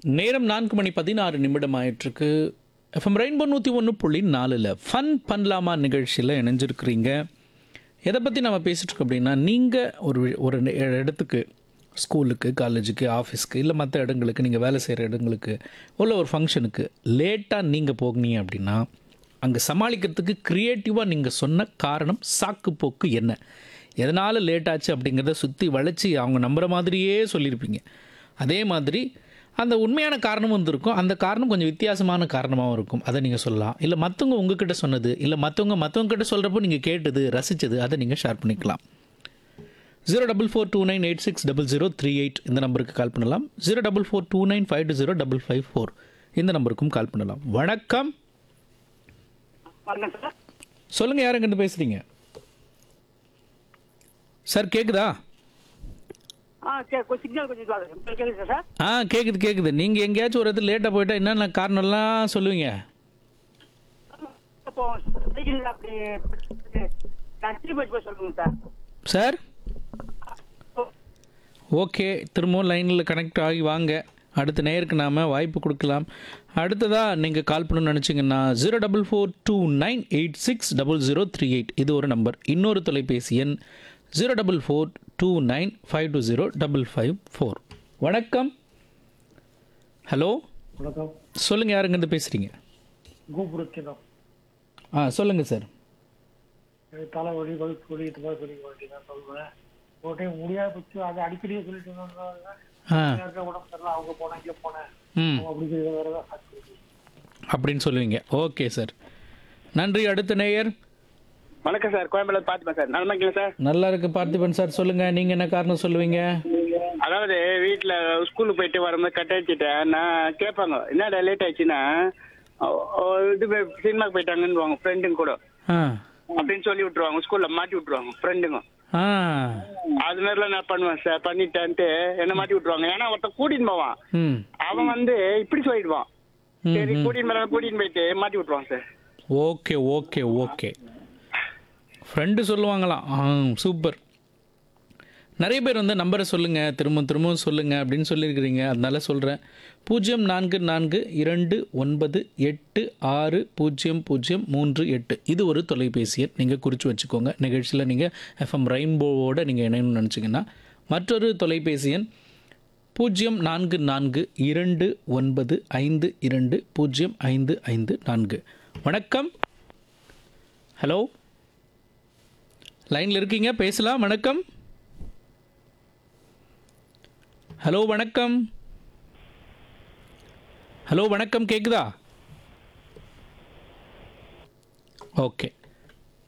நேரம் நான்கு மணி பதினாறு நிமிடம் ஆயிட்டிருக்கு எஃப்எம் ரெயின்போ நூற்றி ஒன்று புள்ளி நாலில் ஃபன் பண்ணலாமா நிகழ்ச்சியில் இணைஞ்சிருக்கிறீங்க எதை பற்றி நம்ம பேசிகிட்டு இருக்கோம் அப்படின்னா நீங்கள் ஒரு வி- ஒரு நே- இடத்துக்கு ஸ்கூலுக்கு காலேஜுக்கு ஆஃபீஸ்க்கு இல்லை மற்ற இடங்களுக்கு நீங்கள் வேலை செய்கிற இடங்களுக்கு உள்ள ஒரு ஃபங்க்ஷனுக்கு லேட்டாக நீங்கள் போனீங்க அப்படின்னா அங்கே சமாளிக்கிறதுக்கு க்ரியேட்டிவாக நீங்கள் சொன்ன காரணம் சாக்கு போக்கு என்ன எதனால் லேட் ஆச்சு அப்படிங்கிறத சுற்றி வளைச்சி அவங்க நம்புகிற மாதிரியே சொல்லியிருப்பீங்க அதே மாதிரி அந்த உண்மையான காரணமும் இருந்திருக்கும் அந்த காரணம் கொஞ்சம் வித்தியாசமான காரணமாகவும் இருக்கும் அதை நீங்கள் சொல்லலாம் இல்லை மற்றவங்க உங்ககிட்ட சொன்னது இல்லை மற்றவங்க மற்றவங்க கிட்ட சொல்கிறப்போ நீங்கள் கேட்டது ரசித்தது அதை நீங்கள் ஷேர் பண்ணிக்கலாம் zero double four two nine eight six double zero three eight இந்த நம்பருக்கு கால் பண்ணலாம் zero double four two nine five two zero double five four இந்த நம்பருக்கும் கால் பண்ணலாம் வணக்கம் வணக்கம் சார் சொல்லுங்கள் யாருங்கிட்ட பேசுகிறீங்க சார் கேட்குதா ஆ சரி கொஞ்சம் சிக்னல் கொஞ்சம் இதுவாகுது உங்களுக்கு கேட்குது சார் ஆ கேட்குது கேட்குது நீங்கள் எங்கேயாச்சும் ஒரு இடத்துல லேட்டாக போயிட்டா என்னென்ன காரணம்லாம் சொல்லுவீங்க இப்போ சைக்கிள் அப்படி நான் திருப்பி போய் சொல்லுங்க சார் சார் ஓகே திரும்பவும் லைனில் கனெக்ட் ஆகி வாங்க அடுத்த நேருக்கு நாம் வாய்ப்பு கொடுக்கலாம் அடுத்ததாக நீங்கள் கால் பண்ணணும்னு நினச்சிங்கன்னா zero double four two nine eight six double zero three eight இது ஒரு நம்பர் இன்னொரு தொலைபேசி எண் zero double four two nine five two zero double five four வணக்கம் ஹலோ வணக்கம் சொல்லுங்கள் யாருங்கிட்ட பேசுகிறீங்க கோபுரத்தினம் ஆ சொல்லுங்கள் சார் எனக்கு தலைவலி வகுப்பு வலி இது மாதிரி சொல்லி வேண்டியதான் சொல்லுவேன் ஒரு டைம் முடியாத பட்சம் அதை அடிக்கடியே சொல்லிட்டு இருந்தாங்க ஆ யாருக்கா உடம்பு சரியில்லை அவங்க போனேன் இங்கே போனேன் ம் அவங்க அப்படி சொல்லி வேற ஏதாவது சாட்சி சொல்லுங்க. அப்படின்னு சொல்லுவீங்க ஓகே சார் நன்றி அடுத்த நேயர் வணக்கம் சார் கோயம்பேடு பார்த்துப்பேன் சார் நல்லா இருக்கீங்களா சார் நல்லா இருக்கு பார்த்திபன் சார் சொல்லுங்க நீங்க என்ன காரணம் சொல்லுவீங்க அதாவது வீட்டில் ஸ்கூலுக்கு போயிட்டு வரும்போது கட் அடிச்சுட்டேன் நான் கேட்பாங்க என்னடா லேட் ஆயிடுச்சுன்னா ஓ- ஓ, இது போய் சினிமாக்கு போயிட்டாங்கன்னு ஃப்ரெண்டுங்க கூட ஆ அப்படின்னு சொல்லி விட்டுருவாங்க ஸ்கூல்ல மாட்டி விட்டுருவாங்க ஃப்ரெண்டுங்க ஆ அது மாதிரிலாம் நான் பண்ணுவேன் சார் பண்ணிட்டேன்ட்டு என்ன மாட்டி விட்டுருவாங்க ஏன்னா ஒருத்தன் கூட்டின்னு போவான் ம் அவன் வந்து இப்படி சொல்லிடுவான் ம், சரி ம். கூட்டின்னு போய் கூட்டின்னு போயிட்டு மாட்டி விட்டுருவான் sir okay okay okay friend சொல்லுவாங்களாம் ஆ சூப்பர் நிறைய பேர் வந்து நம்பரை சொல்லுங்கள் திரும்ப திரும்பவும் சொல்லுங்கள் அப்படின்னு சொல்லியிருக்கிறீங்க அதனால சொல்கிறேன் பூஜ்ஜியம் நான்கு நான்கு இரண்டு ஒன்பது எட்டு ஆறு பூஜ்ஜியம் பூஜ்ஜியம் மூன்று எட்டு இது ஒரு தொலைபேசி எண் நீங்கள் குறித்து வச்சுக்கோங்க நிகழ்ச்சியில் நீங்கள் எஃப்எம் ரெயின்போவோட நீங்கள் இணையணும்னு நினச்சிங்கன்னா மற்றொரு தொலைபேசி எண் பூஜ்ஜியம் நான்கு நான்கு இரண்டு ஒன்பது ஐந்து இரண்டு பூஜ்ஜியம் ஐந்து ஐந்து நான்கு வணக்கம் ஹலோ லைனில் இருக்கீங்க பேசலாம் வணக்கம் ஹலோ வணக்கம் ஹலோ வணக்கம் கேக்குதா ஓகே